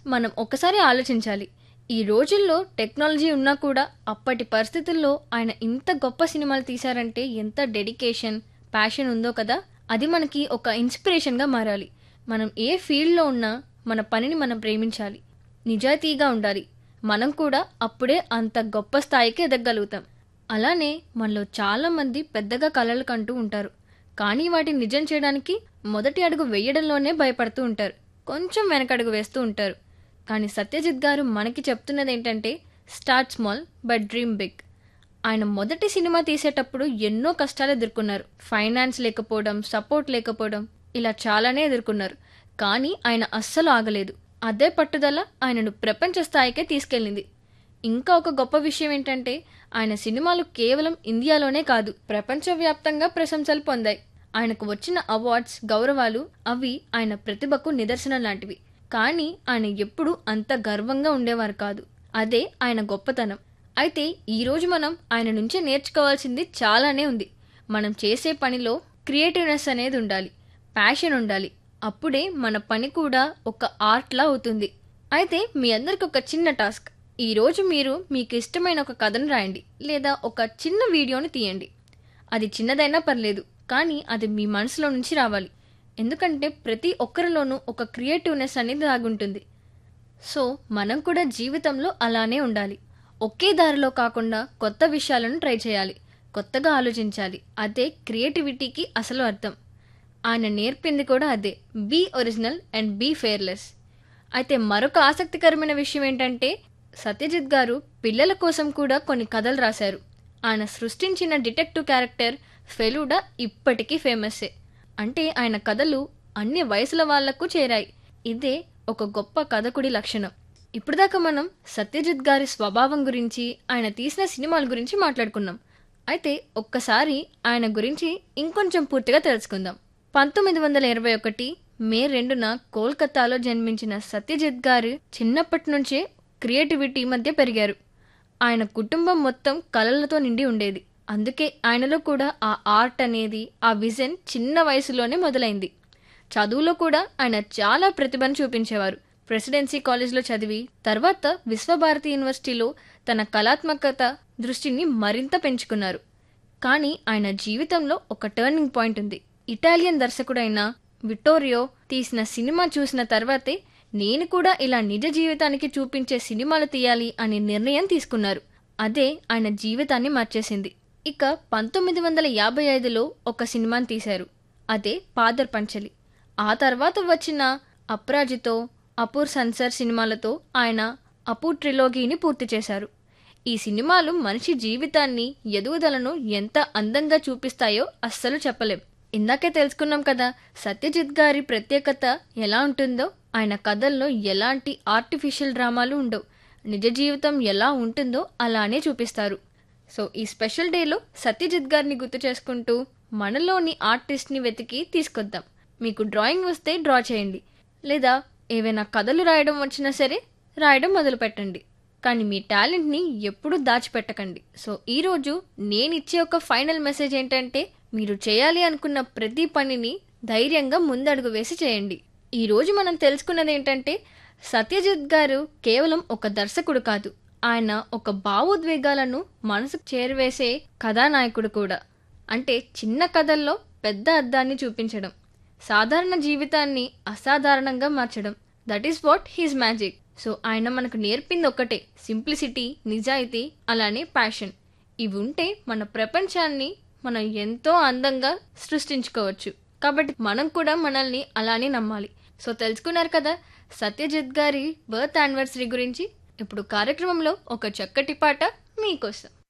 మనం ఒకసారి ఆలోచించాలి ఈ రోజుల్లో టెక్నాలజీ ఉన్నా కూడా అప్పటి పరిస్థితుల్లో ఆయన ఇంత గొప్ప సినిమాలు తీశారంటే ఎంత డెడికేషన్ ప్యాషన్ ఉందో కదా అది మనకి ఒక ఇన్స్పిరేషన్గా మారాలి మనం ఏ ఫీల్డ్లో ఉన్నా మన పనిని మనం ప్రేమించాలి నిజాయితీగా ఉండాలి మనం కూడా అప్పుడే అంత గొప్ప స్థాయికి ఎదగలుగుతాం అలానే మనలో చాలామంది పెద్దగా కలలు కంటూ ఉంటారు కానీ వాటిని నిజం చేయడానికి మొదటి అడుగు వేయడంలోనే భయపడుతూ ఉంటారు కొంచెం వెనకడుగు వేస్తూ ఉంటారు కానీ సత్యజిత్ గారు మనకి చెప్తున్నది ఏంటంటే start small but dream big ఆయన మొదటి సినిమా తీసేటప్పుడు ఎన్నో కష్టాలు ఎదుర్కొన్నారు ఫైనాన్స్ లేకపోవడం సపోర్ట్ లేకపోవడం ఇలా చాలానే ఎదుర్కొన్నారు కానీ ఆయన అస్సలు ఆగలేదు అదే పట్టుదల ఆయనను ప్రపంచ స్థాయికే తీసుకెళ్ళింది ఇంకా ఒక గొప్ప విషయం ఏంటంటే ఆయన సినిమాలు కేవలం ఇండియాలోనే కాదు ప్రపంచవ్యాప్తంగా ప్రశంసలు పొందాయి ఆయనకు వచ్చిన అవార్డ్స్ గౌరవాలు అవి ఆయన ప్రతిభకు నిదర్శనం లాంటివి కానీ ఆయన ఎప్పుడూ అంత గర్వంగా ఉండేవారు కాదు అదే ఆయన గొప్పతనం అయితే ఈరోజు మనం ఆయన నుంచే నేర్చుకోవాల్సింది చాలానే ఉంది మనం చేసే పనిలో క్రియేటివ్నెస్ అనేది ఉండాలి ప్యాషన్ ఉండాలి అప్పుడే మన పని కూడా ఒక ఆర్ట్లా అవుతుంది అయితే మీ అందరికి ఒక చిన్న టాస్క్ ఈరోజు మీరు మీకు ఇష్టమైన ఒక కథను రాయండి లేదా ఒక చిన్న వీడియోని తీయండి అది చిన్నదైనా పర్లేదు కానీ అది మీ మనసులో నుంచి రావాలి ఎందుకంటే ప్రతి ఒక్కరిలోనూ ఒక క్రియేటివ్నెస్ అనేది దాగుంటుంది సో మనం కూడా జీవితంలో అలానే ఉండాలి ఒకే దారిలో కాకుండా కొత్త విషయాలను ట్రై చేయాలి కొత్తగా ఆలోచించాలి అదే క్రియేటివిటీకి అసలు అర్థం ఆయన నేర్పింది కూడా అదే be original and be fearless అయితే మరొక ఆసక్తికరమైన విషయం ఏంటంటే సత్యజిత్ గారు పిల్లల కోసం కూడా కొన్ని కథలు రాశారు ఆయన సృష్టించిన డిటెక్టివ్ క్యారెక్టర్ ఫెలుడా ఇప్పటికీ ఫేమస్సే అంటే ఆయన కథలు అన్ని వయసుల వాళ్లకు చేరాయి ఇదే ఒక గొప్ప కథకుడి లక్షణం ఇప్పుడు దాకా మనం సత్యజిత్ గారి స్వభావం గురించి ఆయన తీసిన సినిమాల గురించి మాట్లాడుకున్నాం అయితే ఒక్కసారి ఆయన గురించి ఇంకొంచెం పూర్తిగా తెలుసుకుందాం పంతొమ్మిది వందల ఇరవై ఒకటి మే రెండున కోల్కతాలో జన్మించిన సత్యజిత్ గారు చిన్నప్పటి నుంచే క్రియేటివిటీ మధ్య పెరిగారు ఆయన కుటుంబం మొత్తం కళలతో నిండి ఉండేది అందుకే ఆయనలో కూడా ఆ ఆర్ట్ అనేది ఆ విజన్ చిన్న వయసులోనే మొదలైంది చదువులో కూడా ఆయన చాలా ప్రతిభను చూపించేవారు ప్రెసిడెన్సీ కాలేజ్లో చదివి తర్వాత విశ్వభారతి యూనివర్సిటీలో తన కళాత్మకత దృష్టిని మరింత పెంచుకున్నారు కానీ ఆయన జీవితంలో ఒక టర్నింగ్ పాయింట్ ఉంది ఇటాలియన్ దర్శకుడైన విటోరియో తీసిన సినిమా చూసిన తర్వాతే నేను కూడా ఇలా నిజ జీవితానికి చూపించే సినిమాలు తీయాలి అనే నిర్ణయం తీసుకున్నారు అదే ఆయన జీవితాన్ని మార్చేసింది ఇక పంతొమ్మిది వందల యాభై ఐదులో ఒక సినిమాని తీశారు అదే పాదర్ పంచలి ఆ తర్వాత వచ్చిన అప్రాజితో అపూర్ సన్సర్ సినిమాలతో ఆయన అపూ ట్రిలోగీని పూర్తి చేశారు ఈ సినిమాలు మనిషి జీవితాన్ని ఎదుగుదలను ఎంత అందంగా చూపిస్తాయో అస్సలు చెప్పలేం ఇందాకే తెలుసుకున్నాం కదా సత్యజిత్ గారి ప్రత్యేకత ఎలా ఉంటుందో ఆయన కథల్లో ఎలాంటి ఆర్టిఫిషియల్ డ్రామాలు ఉండవు నిజ జీవితం ఎలా ఉంటుందో అలానే చూపిస్తారు సో ఈ స్పెషల్ డేలో సత్యజిత్ గారిని గుర్తు చేసుకుంటూ మనలోని ఆర్టిస్ట్ని వెతికి తీసుకొద్దాం మీకు డ్రాయింగ్ వస్తే డ్రా చేయండి లేదా ఏవైనా కథలు రాయడం వచ్చినా సరే రాయడం మొదలు పెట్టండి కానీ మీ టాలెంట్ని ఎప్పుడూ దాచిపెట్టకండి సో ఈరోజు నేను ఇచ్చే ఒక ఫైనల్ మెసేజ్ ఏంటంటే మీరు చేయాలి అనుకున్న ప్రతి పనిని ధైర్యంగా ముందడుగు వేసి చేయండి ఈరోజు మనం తెలుసుకున్నది ఏంటంటే సత్యజిత్ గారు కేవలం ఒక దర్శకుడు కాదు ఆయన ఒక భావోద్వేగాలను మనసుకు చేరవేసే కథానాయకుడు కూడా అంటే చిన్న కథల్లో పెద్ద అర్థాన్ని చూపించడం సాధారణ జీవితాన్ని అసాధారణంగా మార్చడం that is what his magic so ఆయన మనకు నేర్పింది ఒక్కటే సింప్లిసిటీ నిజాయితీ అలానే ప్యాషన్ ఇవి ఉంటే మన ప్రపంచాన్ని మనం ఎంతో అందంగా సృష్టించుకోవచ్చు కాబట్టి మనం కూడా మనల్ని అలానే నమ్మాలి సో తెలుసుకున్నారు కదా సత్యజిత్ గారి బర్త్ యానివర్సరీ గురించి ఇప్పుడు కార్యక్రమంలో ఒక చక్కటి పాట మీకోసం